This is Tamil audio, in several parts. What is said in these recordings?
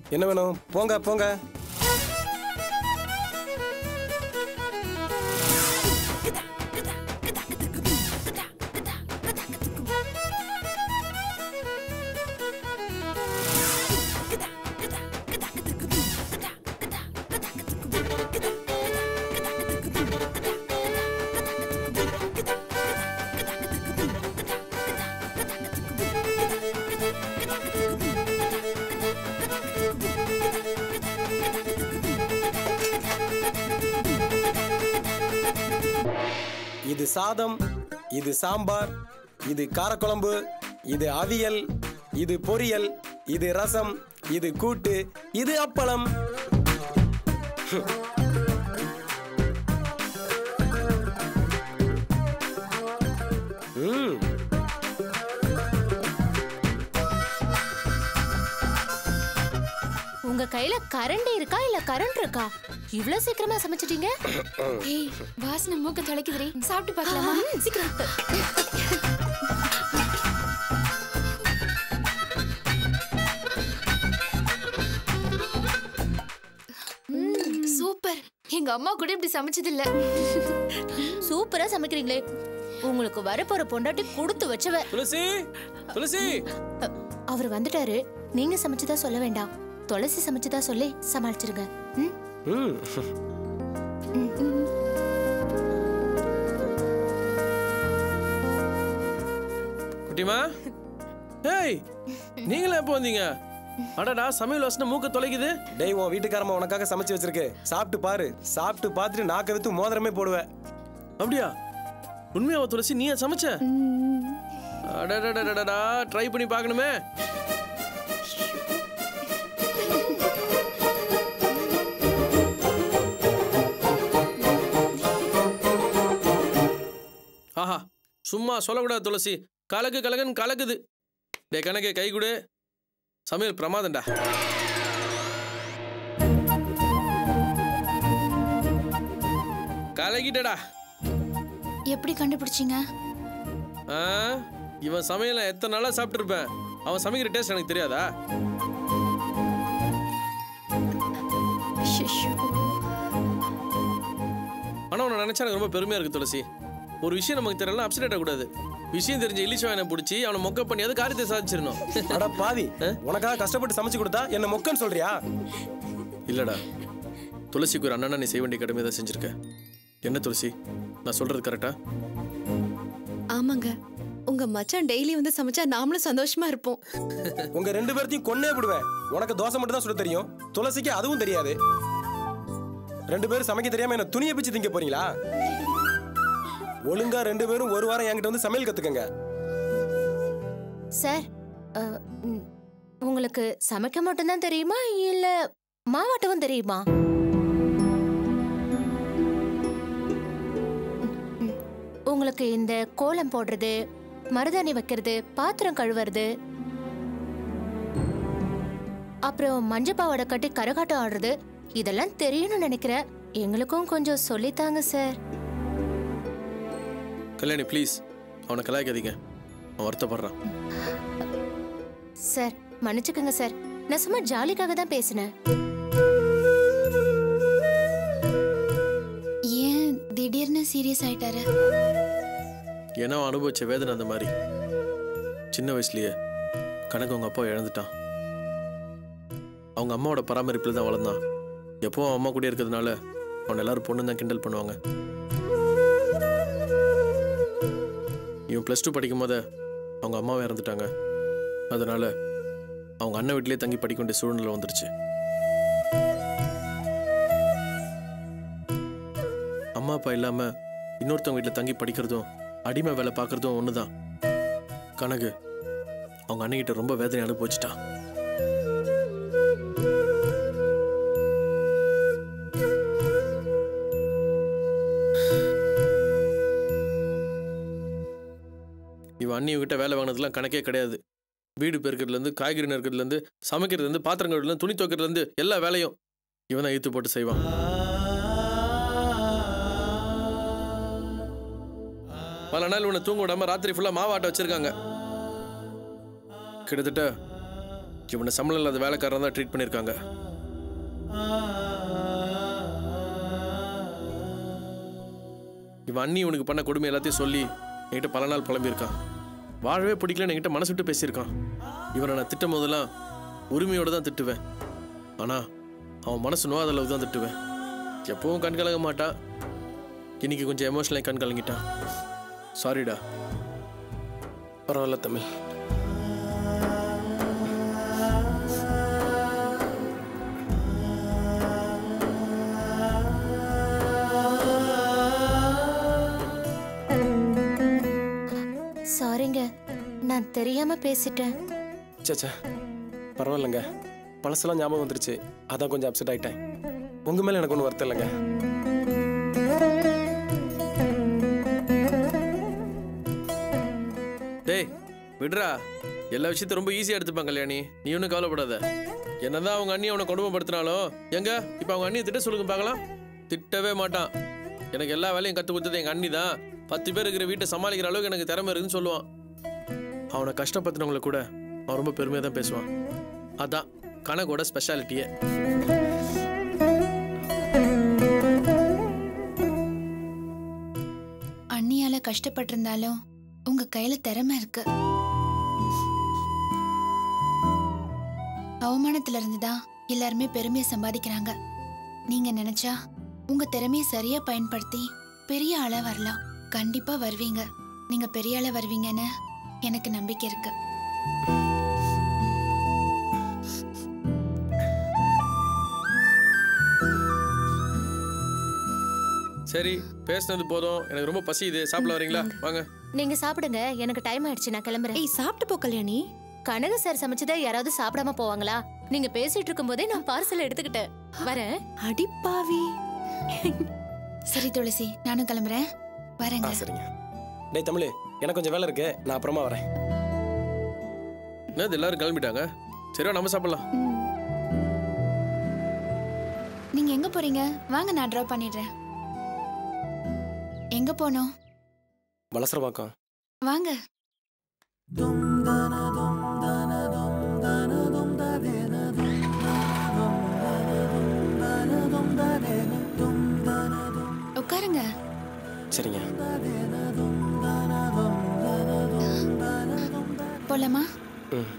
என்ன வேணும் போங்க போங்க இது சாதம் இது சாம்பார் இது காரக்குழம்பு இது அவியல் இது பொரியல் இது ரசம் இது கூட்டு இது அப்பளம் ம் உங்க கையில கரண்ட் இருக்கா இல்ல கரண்ட் இருக்கா இவ்ளோ சீக்கிரமா சமைச்சிட்டீங்க ஏய் வாசனை மூக்க தொலைக்குதுடி சாப்பிட்டு பார்க்கலாமா சீக்கிரம் ம், சூப்பர் எங்க அம்மா கூட இப்படி சமைச்சது இல்ல சூப்பரா சமைக்கிறீங்களே உங்களுக்கு வரப்போற பொண்டாட்டி கொடுத்து வச்சவ துளசி துளசி அ, அவர் வந்துட்டாரு நீங்க சமைச்சதா சொல்ல வேண்டாம் துளசி சமைச்சதா சொல்லி சமாளிச்சிருங்க ம்? ம் குட்டிமா ஏய் நீங்களே எப்போ வந்தீங்க அடடா சமையல் வாசனை மூக்க தொலைக்குது டேய் உன் வீட்டுக்காரம்மா உனக்காக சமைச்சு வச்சிருக்கு சாப்பிட்டு பாரு சாப்பிட்டு பார்த்துட்டு நாக்க வித்து மோதிரமே போடுவேன் அப்படியா உண்மையாவா துளசி நீயா சமைச்ச அடடடடடா ட்ரை பண்ணி பார்க்கணுமே ஆஹா சும்மா சொல்லக்கூடாது துளசி கலக்கு கலக்குன்னு கலக்குது டே கணக்கு கை கொடு சமையல் பிரமாதம்டா கலக்கிட்டடா எப்படி கண்டுபிடிச்சீங்க ஆ இவன் சமையல எத்தனை நாளா சாப்பிட்டுருப்பேன் அவன் சமைக்கிற டேஸ்ட் எனக்கு தெரியாதா ஷிஷு. ஆனா உன்னை நினைச்சா எனக்கு ரொம்ப பெருமையா இருக்கு துளசி ஒரு விஷயம் நமக்கு தெரியல அப்செட் ஆகக்கூடாது விஷயம் தெரிஞ்ச இலிச்சவாயனை பிடிச்சி அவனை மொக்க பண்ணியாவது காரியத்தை சாதிச்சிடணும் அட பாவி உனக்காக கஷ்டப்பட்டு சமைச்சு கொடுத்தா என்ன மொக்கன்னு சொல்றியா இல்லடா துளசிக்கு ஒரு அண்ணனா நீ செய்ய வேண்டிய கடமை தான் செஞ்சிருக்க என்ன துளசி நான் சொல்றது கரெக்டா ஆமாங்க உங்க மச்சான் டெய்லி வந்து சமைச்சா நாமளும் சந்தோஷமா இருப்போம் உங்க ரெண்டு பேர்த்தையும் கொன்னே விடுவேன் உனக்கு தோசை மட்டும் தான் சுட தெரியும் துளசிக்கு அதுவும் தெரியாது ரெண்டு பேரும் சமைக்க தெரியாம என்ன துணியை பிச்சு திங்க போறீங்களா ஒழுங்கா ரெண்டு பேரும் ஒரு வாரம் என்கிட்ட வந்து சமையல் கத்துக்கங்க சார் அ, ம், உங்களுக்கு சமைக்க மட்டும்தான் தெரியுமா இல்ல மாவாட்டவும் தெரியுமா ம், உங்களுக்கு இந்த கோலம் போடுறது மருதாணி வைக்கிறது பாத்திரம் கழுவுறது அப்புறம் மஞ்சள் பாவாடை கட்டி கரகாட்டம் ஆடுறது இதெல்லாம் தெரியும்னு நினைக்கிறேன் எங்களுக்கும் கொஞ்சம் சொல்லித்தாங்க சார் கல்யாணி ப்ளீஸ் அவனை கலாய்க்காதீங்க அவன் வருத்தப்படுறான் சார் மன்னிச்சுக்கோங்க சார் நான் சும்மா ஜாலிக்காக தான் பேசினேன் ஏன் திடீர்னு சீரியஸ் ஆயிட்டாரு ஏன்னா அவன் அனுபவிச்ச வேதனை அந்த மாதிரி சின்ன வயசுலயே கணக்கு அவங்க அப்பா இழந்துட்டான் அவங்க அம்மாவோட பராமரிப்பில் தான் வளர்ந்தான் எப்போ அவன் அம்மா கூட இருக்கிறதுனால அவன் எல்லாரும் பொண்ணு தான் கிண்டல் பண்ணுவாங்க இவன் ப்ளஸ் டூ படிக்கும் போதே அவங்க அம்மாவை இறந்துட்டாங்க அதனால அவங்க அண்ணன் வீட்டிலேயே தங்கி படிக்க வேண்டிய சூழ்நிலை வந்துருச்சு அம்மா அப்பா இல்லாம இன்னொருத்தவங்க வீட்டில் தங்கி படிக்கிறதும் அடிமை வேலை பார்க்கறதும் ஒண்ணுதான் கனகு அவங்க அண்ணகிட்ட ரொம்ப வேதனை அனுபவிச்சிட்டான் இவன் அண்ணியவங்கிட்ட வேலை வாங்கினதுலாம் கணக்கே கிடையாது வீடு பெருக்கிறதுலேருந்து காய்கறி நறுக்கிறதுலேருந்து சமைக்கிறதுலேருந்து பாத்திரம் கழுவுறதுலேருந்து துணி துவைக்கிறதுலேருந்து எல்லா வேலையும் இவன் தான் இழுத்து போட்டு செய்வான் பல நாள் உன்னை தூங்க விடாம ராத்திரி ஃபுல்லா மாவாட்ட வச்சிருக்காங்க கிட்டத்தட்ட இவனை சம்பளம் இல்லாத வேலைக்காரன் தான் ட்ரீட் பண்ணியிருக்காங்க இவன் அண்ணி இவனுக்கு பண்ண கொடுமை எல்லாத்தையும் சொல்லி என்கிட்ட பல நாள் புலம்பியிருக்கான் வாழவே பிடிக்கலன்னு என்கிட்ட மனசு விட்டு பேசியிருக்கான் இவனை நான் திட்டும் போதெல்லாம் உரிமையோடு தான் திட்டுவேன் ஆனால் அவன் மனசு நோயாத அளவு தான் திட்டுவேன் எப்பவும் கண் கலங்க மாட்டான் இன்னைக்கு கொஞ்சம் எமோஷனலாக கண் கலங்கிட்டான் சாரிடா பரவாயில்ல தமிழ் சாரிங்க நான் தெரியாம பேசிட்டேன் சேச்சா பரவாயில்லைங்க பழசெல்லாம் ஞாபகம் வந்துருச்சு அதான் கொஞ்சம் அப்செட் ஆயிட்டேன் உங்க மேல எனக்கு ஒன்றும் வருத்தம் இல்லைங்க டேய் விடுறா எல்லா விஷயத்தையும் ரொம்ப ஈஸியாக எடுத்துப்பான் கல்யாணி நீ ஒன்றும் கவலைப்படாத என்னதான் அவங்க அண்ணி அவனை கொடுமைப்படுத்தினாலும் எங்க இப்போ அவங்க அண்ணியை திட்ட சொல்லுங்க பார்க்கலாம் திட்டவே மாட்டான் எனக்கு எல்லா வேலையும் கற்றுக் கொடுத்தது எங்கள் அண்ணி தான் பத்து பேர் இருக்கிற வீட்டை சமாளிக்கிற அளவுக்கு எனக்கு திறமை இருக்குன்னு சொல்லுவான் அவனை கஷ்டப்படுத்தினவங்களை கூட அவன் ரொம்ப பெருமையாக தான் பேசுவான் அதான் கணக்கோட ஸ்பெஷாலிட்டியே அண்ணியால கஷ்டப்பட்டிருந்தாலும் உங்க கையில திறமை இருக்கு அவமானத்துல இருந்து தான் எல்லாருமே பெருமையை சம்பாதிக்கிறாங்க நீங்க நினைச்சா உங்க திறமையை சரியா பயன்படுத்தி பெரிய ஆளா வரலாம் கண்டிப்பா வருவீங்க நீங்க பெரிய ஆளா வருவீங்கன்னு எனக்கு நம்பிக்கை இருக்கு சரி பேசுனது போதும் எனக்கு ரொம்ப பசியுது சாப்பிட வரீங்களா வாங்க நீங்க சாப்பிடுங்க எனக்கு டைம் ஆயிடுச்சு நான் கிளம்புறேன் ஏய் சாப்பிட்டு போ கல்யாணி கனக சார் சமைச்சதை யாராவது சாப்பிடாம போவாங்களா நீங்க பேசிட்டு இருக்கும் போதே நான் பார்சல் எடுத்துக்கிட்டேன் வரேன் அடிப்பாவி சரி துளசி நானும் கிளம்புறேன் ஆ வரேங்க சரிங்க டேய் தமிழ் எனக்கு கொஞ்சம் வேலை இருக்கு நான் அப்புறமா வரேன் என்னது எல்லாரும் கிளம்பிட்டாங்க சரியா நம்ம சாப்பிடலாம் ம். நீங்க எங்க போறீங்க வாங்க நான் டிராப் பண்ணிடுறேன் எங்க போனோம் வளசரவாக்கம் வாங்க உட்காருங்க சரிங்க போலாமா ம்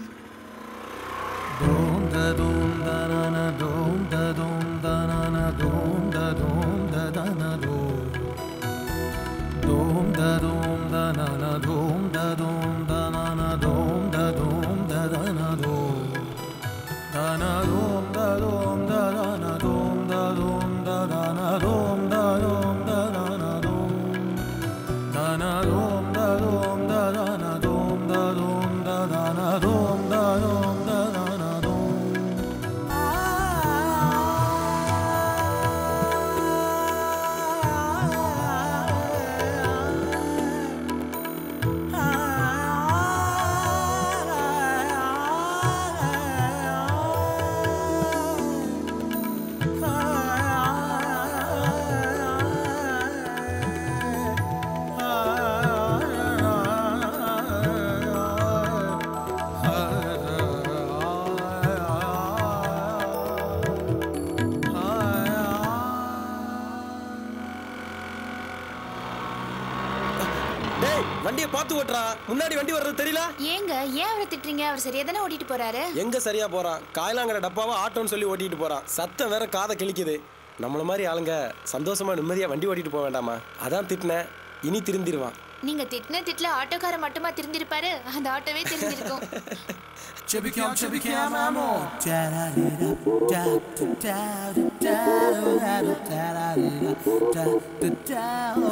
டேய் வண்டியை பார்த்து ஓட்டுறா முன்னாடி வண்டி வர்றது தெரியல ஏங்க ஏன் அவரை திட்டுறீங்க அவர் சரியா தானே ஓட்டிட்டு போறாரு எங்க சரியா போறான் காயலாங்கிற டப்பாவை ஆட்டோன்னு சொல்லி ஓட்டிட்டு போறான் சத்தம் வேற காதை கிழிக்குது நம்மள மாதிரி ஆளுங்க சந்தோஷமா நிம்மதியா வண்டி ஓட்டிட்டு போக வேண்டாமா அதான் திட்டினேன் இனி திருந்திருவான் நீங்க திட்டின திட்டுல ஆட்டோக்கார மட்டுமா திருந்திருப்பாரு அந்த ஆட்டோவே திருந்திருக்கும் Chubby cam, chubby cam, amor. Da da da da da da da da da da da da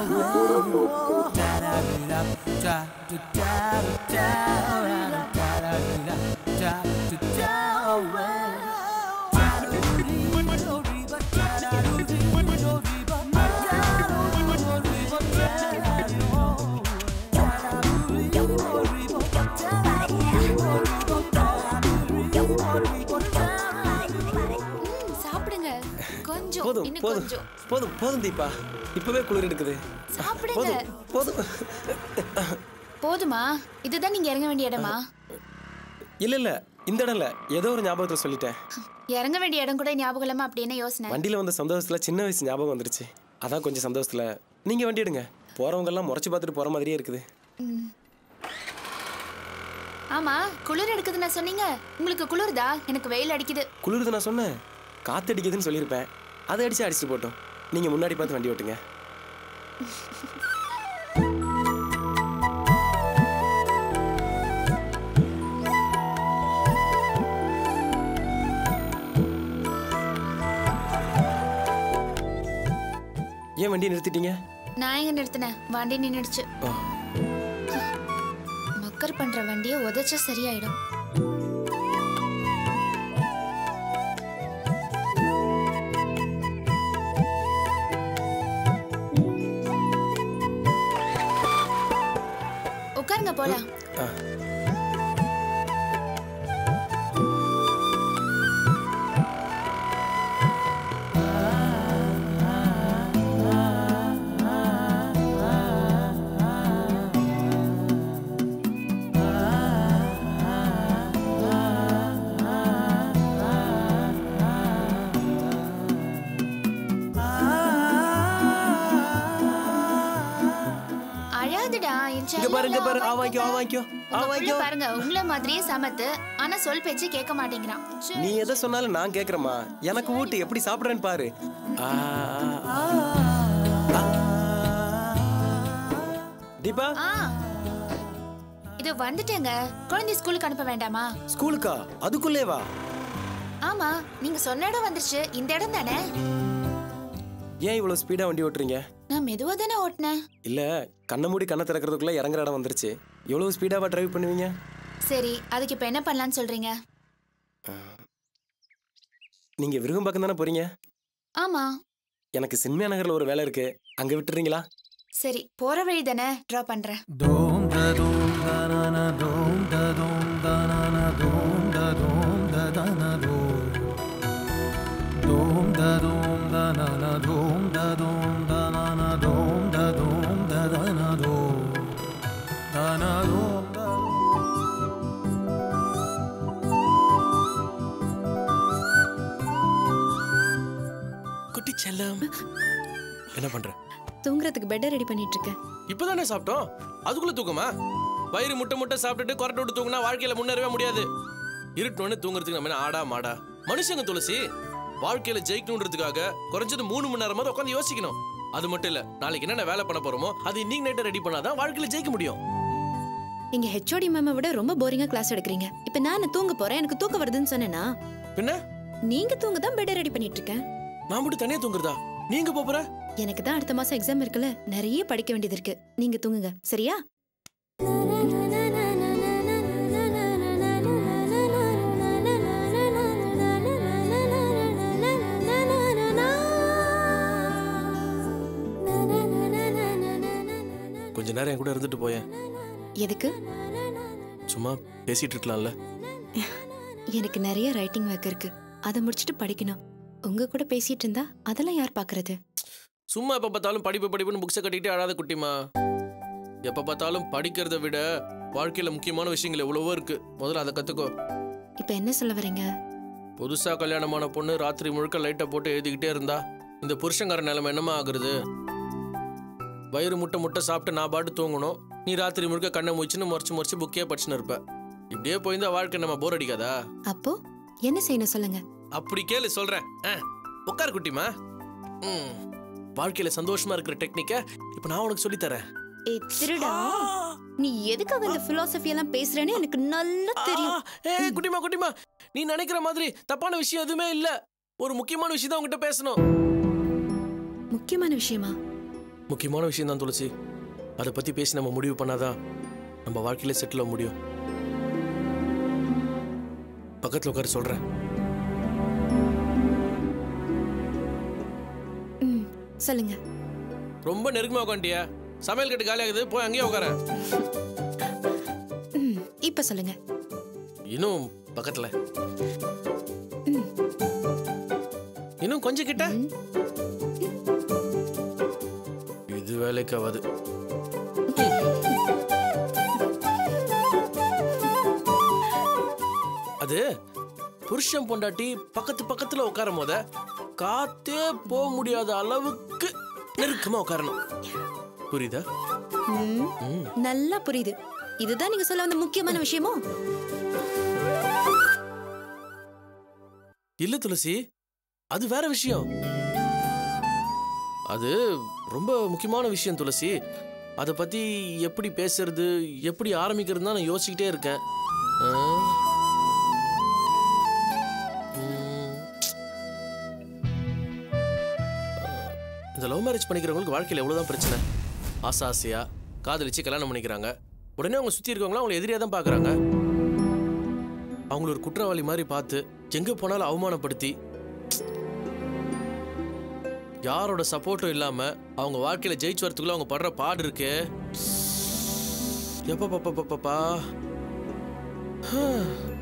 da da da da ம், சாப்பிடுங்க கொஞ்சம் போதும் இன்னும் போதும் கொஞ்சம் போதும் போதும் தீபா இப்பவே குளிர் எடுக்குது சாப்பிடுங்க போதும் போதும் போதுமா இதுதான் நீங்க இறங்க வேண்டிய இடமா இல்ல இல்ல இந்த இடம் இல்ல ஏதோ ஒரு ஞாபகத்துல சொல்லிட்டேன் இறங்க வேண்டிய இடம் கூட ஞாபகம் இல்லாம அப்படி என்ன யோசனை வண்டியில வந்த சந்தோஷத்துல சின்ன வயசு ஞாபகம் வந்துருச்சு அதான் கொஞ்சம் சந்தோஷத்துல நீங்க வண்டி எடுங்க போறவங்க எல்லாம் முறைச்சு பார்த்துட்டு போற மாதிரியே இருக்குது ஆமா குளிர் எடுக்குதுன்னு சொன்னீங்க உங்களுக்கு குளிருதா எனக்கு வெயில் அடிக்குது குளிருது நான் சொன்னேன் காத்து அடிக்குதுன்னு சொல்லியிருப்பேன் அதை அடிச்சு அடிச்சுட்டு போட்டோம் நீங்க முன்னாடி பார்த்து வண்டி ஓட்டுங்க ஏன் வண்டியை நிறுத்திட்டீங்க நான் எங்க நிறுத்தினேன் வண்டி நின்னுடுச்சு ஓ. மக்கர் பண்ற வண்டியை உதைச்சா சரியாயிடும் உட்காருங்க போலாம் ஆ அழாதுடா என் இங்க பாரு இங்க பாரு ஆ செல்லம். வாங்கிக்கோ ஆ வாங்கிக்கோ ஆ உங்க புள்ள வாங்கிக்கோ பாருங்க உங்களை மாதிரியே சமத்து ஆனா சொல் பேச்சு கேட்க மாட்டேங்கிறான் நீ எதை சொன்னாலும் நான் கேக்குறேம்மா எனக்கு ஊட்டு எப்படி சாப்பிடுறேன்னு பாரு ஆ, ஆ. தீபா ஆ இது வந்துட்டேங்க குழந்தை ஸ்கூலுக்கு அனுப்ப வேண்டாமா ஸ்கூலுக்கா அதுக்குள்ளே வா ஆமா நீங்க சொன்ன இடம் வந்துருச்சு இந்த இடம் தானே ஏன் இவ்வளவு ஸ்பீடா வண்டி ஓட்டுறீங்க நான் மெதுவா தானே ஓட்டினேன் இல்ல கண்ணை மூடி கண்ணை திறக்கிறதுக்குள்ள இறங்குற இடம் வந்துருச்சு எவ்வளவு ஸ்பீடாவா டிரைவ் பண்ணுவீங்க சரி அதுக்கு இப்ப என்ன பண்ணலாம்னு சொல்றீங்க நீங்க விருகம்பாக்கம் தானே போறீங்க ஆமா எனக்கு சின்மியா நகர்ல ஒரு வேலை இருக்கு அங்க விட்டுறீங்களா சரி போற வழி தானே டிரா பண்றேன் Dom da dom da na na dom da dom da na na dom da dom da da na dom. Dom da dom da na na dom da dom da na na dom da dom da da na dom. Da na dom da. குட்டி செல்லம் என்ன பண்ற தூங்குறதுக்கு பெட்டை ரெடி பண்ணிட்டு இருக்கேன் இப்பதானே சாப்பிட்டோம் அதுக்குள்ள தூக்கமா வயிறு முட்டை முட்டை சாப்பிட்டுட்டு கொரட்டை விட்டு தூங்கினா வாழ்க்கையில முன்னேறவே முடியாது இருட்டோன்னு தூங்குறதுக்கு நம்ம என்ன ஆடா மாடா மனுஷங்க துளசி வாழ்க்கையில ஜெயிக்கணுன்றதுக்காக குறைஞ்சது மூணு மணி நேரமாவது உட்காந்து யோசிக்கணும் அது மட்டும் இல்ல நாளைக்கு என்னென்ன வேலை பண்ண போறோமோ அது இன்னைக்கு நைட்டை ரெடி பண்ணாதான் வாழ்க்கையில ஜெயிக்க முடியும் நீங்க ஹெச்ஓடி மேம விட ரொம்ப போரிங்கா கிளாஸ் எடுக்கிறீங்க இப்ப நான் தூங்க போறேன் எனக்கு தூக்கம் வருதுன்னு சொன்னேனா பின்ன நீங்க தூங்க தான் பெட்டை ரெடி பண்ணிட்டு இருக்கேன் நான் மட்டும் தனியா தூங்குறதா நீங்க போப் போற எனக்கு தான் அடுத்த மாசம் எக்ஸாம் இருக்குல்ல நிறைய படிக்க வேண்டியது இருக்கு நீங்க தூங்குங்க சரியா கொஞ்ச நேரம் என் கூட இருந்துட்டு போயேன் எதுக்கு சும்மா பேசிட்டு இருக்கலாம்ல எனக்கு நிறைய ரைட்டிங் ஒர்க் இருக்கு அதை முடிச்சுட்டு படிக்கணும் உங்க கூட பேசிட்டு இருந்தா அதெல்லாம் யார் பாக்குறது சும்மா எப்ப பார்த்தாலும் படிப்பு படிப்புன்னு புக்ஸை கட்டிக்கிட்டே அழாத குட்டிமா எப்ப பார்த்தாலும் படிக்கிறத விட வாழ்க்கையில முக்கியமான விஷயங்கள் எவ்வளவோ இருக்கு முதல்ல அதை கத்துக்கோ இப்ப என்ன சொல்ல வரீங்க புதுசா கல்யாணமான பொண்ணு ராத்திரி முழுக்க லைட்டை போட்டு எழுதிக்கிட்டே இருந்தா இந்த புருஷங்கார நிலைமை என்னமா ஆகுறது வயிறு முட்டை முட்டை சாப்பிட்டு நான் பாட்டு தூங்கணும் நீ ராத்திரி முழுக்க கண்ணை முடிச்சுன்னு முறைச்சு முறைச்சு புக்கே படிச்சுன்னு இருப்ப இப்படியே போயிருந்தா வாழ்க்கை நம்ம போர் அடிக்காதா அப்போ என்ன செய்யணும் சொல்லுங்க அப்படி கேளு சொல்றேன் ஆ, உட்காரு குட்டிமா ம் வாழ்க்கையில சந்தோஷமா இருக்கிற டெக்னிக்க இப்ப நான் உனக்கு சொல்லித் தரேன் ஏய் திருடா நீ எதுக்காக இந்த பிலாசபி எல்லாம் பேசுறேன்னு எனக்கு நல்லா தெரியும் ஆ, ஏய் குட்டிமா குட்டிமா நீ நினைக்கிற மாதிரி தப்பான விஷயம் எதுவுமே இல்ல ஒரு முக்கியமான விஷயம் தான் உங்ககிட்ட பேசணும் முக்கியமான விஷயமா முக்கியமான விஷயம் தான் துளசி அதை பத்தி பேசி நம்ம முடிவு பண்ணாதான் நம்ம வாழ்க்கையில செட்டில் ஆக முடியும் பக்கத்துல உட்கார சொல்றேன் ம் சொல்லுங்க ரொம்ப நெருக்கமா உட்காண்டியா சமையல் கட்டு காலி ஆகுது போய் அங்கேயே உட்கார ம் இப்ப சொல்லுங்க இன்னும் பக்கத்துல ம். இன்னும் கொஞ்சம் கிட்ட ம். இது வேலைக்கு ஆகாது அது அது புருஷன் பொண்டாட்டி பக்கத்து பக்கத்துல உட்காரும் போத காத்தே போக முடியாத அளவுக்கு நெருக்கமா உட்காரணும் புரியுதா ம், நல்லா புரியுது இதுதான் நீங்க சொல்ல வந்த முக்கியமான விஷயமோ இல்ல துளசி அது வேற விஷயம் அது ரொம்ப முக்கியமான விஷயம் துளசி அதை பத்தி எப்படி பேசுறது எப்படி ஆரம்பிக்கிறது தான் நான் யோசிச்சுக்கிட்டே இருக்கேன் ஆ? ம். இந்த லவ் மேரேஜ் பண்ணிக்கிறவங்களுக்கு வாழ்க்கையில் எவ்வளவுதான் பிரச்சனை ஆசை ஆசையா காதலிச்சு கல்யாணம் பண்ணிக்கிறாங்க உடனே அவங்க சுத்தி இருக்கவங்கள அவங்களை எதிரியா தான் பாக்குறாங்க அவங்கள ஒரு குற்றவாளி மாதிரி பார்த்து எங்க போனாலும் அவமானப்படுத்தி யாரோட சப்போர்ட்டும் இல்லாம அவங்க வாழ்க்கையில ஜெயிச்சு வரதுக்குள்ள அவங்க படுற பாடு இருக்கே எப்பா பாப்பா பாப்பா